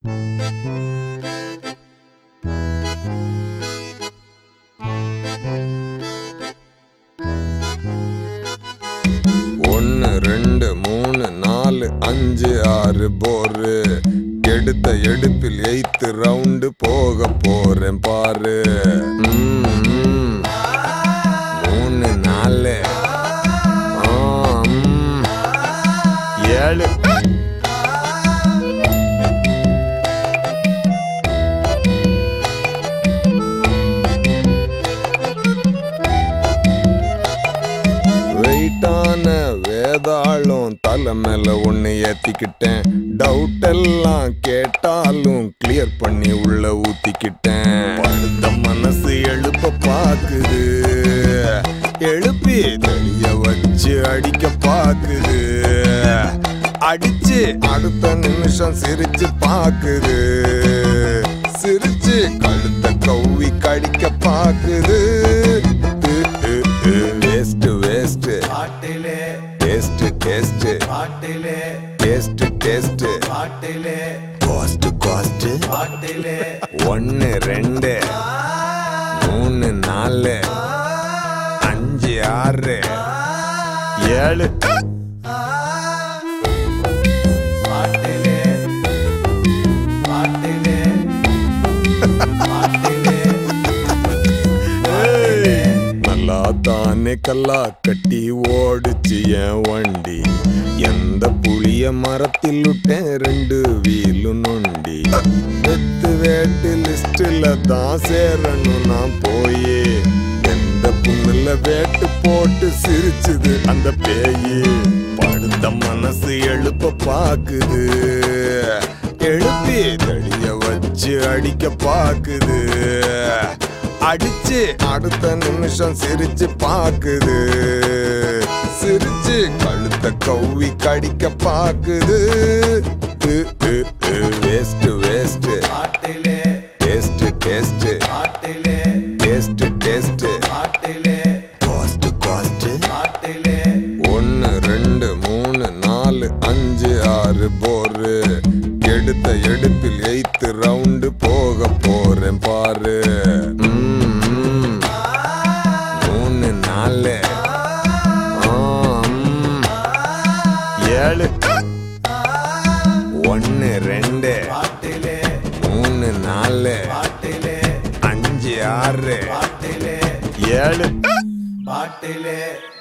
ஒன்னு ரெண்டு மூணு நாலு அஞ்சு ஆறு போரு எடுத்த எடுப்பில் எய்த்து ரவுண்டு போக போறேன் பாரு ம், ம். மூணு நாலு ஆ, ம். ஏழு வெயிட்டான வேதாளம் தலை மேல ஒண்ணு ஏத்திக்கிட்டேன் டவுட் எல்லாம் கேட்டாலும் கிளியர் பண்ணி உள்ள ஊத்திக்கிட்டேன் படுத்த மனசு எழுப்ப பாக்குது எழுப்பி தெளிய வச்சு அடிக்க பாக்குது அடிச்சு அடுத்த நிமிஷம் சிரிச்சு பாக்குது சிரிச்சு கழுத்த கவ்வி கடிக்க பாக்குது வேஸ்ட் வேஸ்ட் பாட்டிலே டேஸ்ட் டேஸ்ட் பாட்டிலே டேஸ்ட் டேஸ்ட் பாட்டிலே காஸ்ட் காஸ்ட் பாட்டிலே ஒன்னு ரெண்டு மூணு நாலு அஞ்சு ஆறு ஏழு பாட்டிலே பாட்டிலே பாட்டிலே நல்லா தானே கல்லா கட்டி ஓடுச்சு என் வண்டி எந்த புளிய மரத்தில் விட்டேன் ரெண்டு வீலு நொண்டி வெத்து வேட்டு லிஸ்டில் தான் சேரணும் நான் போயே எந்த புண்ணுல வேட்டு போட்டு சிரிச்சுது அந்த பேயி படுத்த மனசு எழுப்ப பாக்குது எழுப்பி தெளிய வச்சு அடிக்க பாக்குது அடிச்சு அடுத்த நிமிஷம் சிரிச்சு பாக்குது சிரிச்சு கழுத்த கவ்வி கடிக்க பாக்குது வேஸ்ட் வேஸ்ட் பாட்டிலே டேஸ்ட் டேஸ்ட் பாட்டிலே டேஸ்ட் டேஸ்ட் பாட்டிலே காஸ்ட் காஸ்ட் பாட்டிலே ஒன்னு ரெண்டு மூணு நாலு அஞ்சு ஆறு போரு எடுத்த எடுப்பில் எய்த்து ரவுண்டு போக போறேன் பாரு ம், ம். மூணு நாலு ஆ, ம். ஏழு ஒன்னு ரெண்டு பாட்டிலே மூணு நாலு பாட்டிலே அஞ்சு ஆறு பாட்டிலே ஏழு பாட்டிலே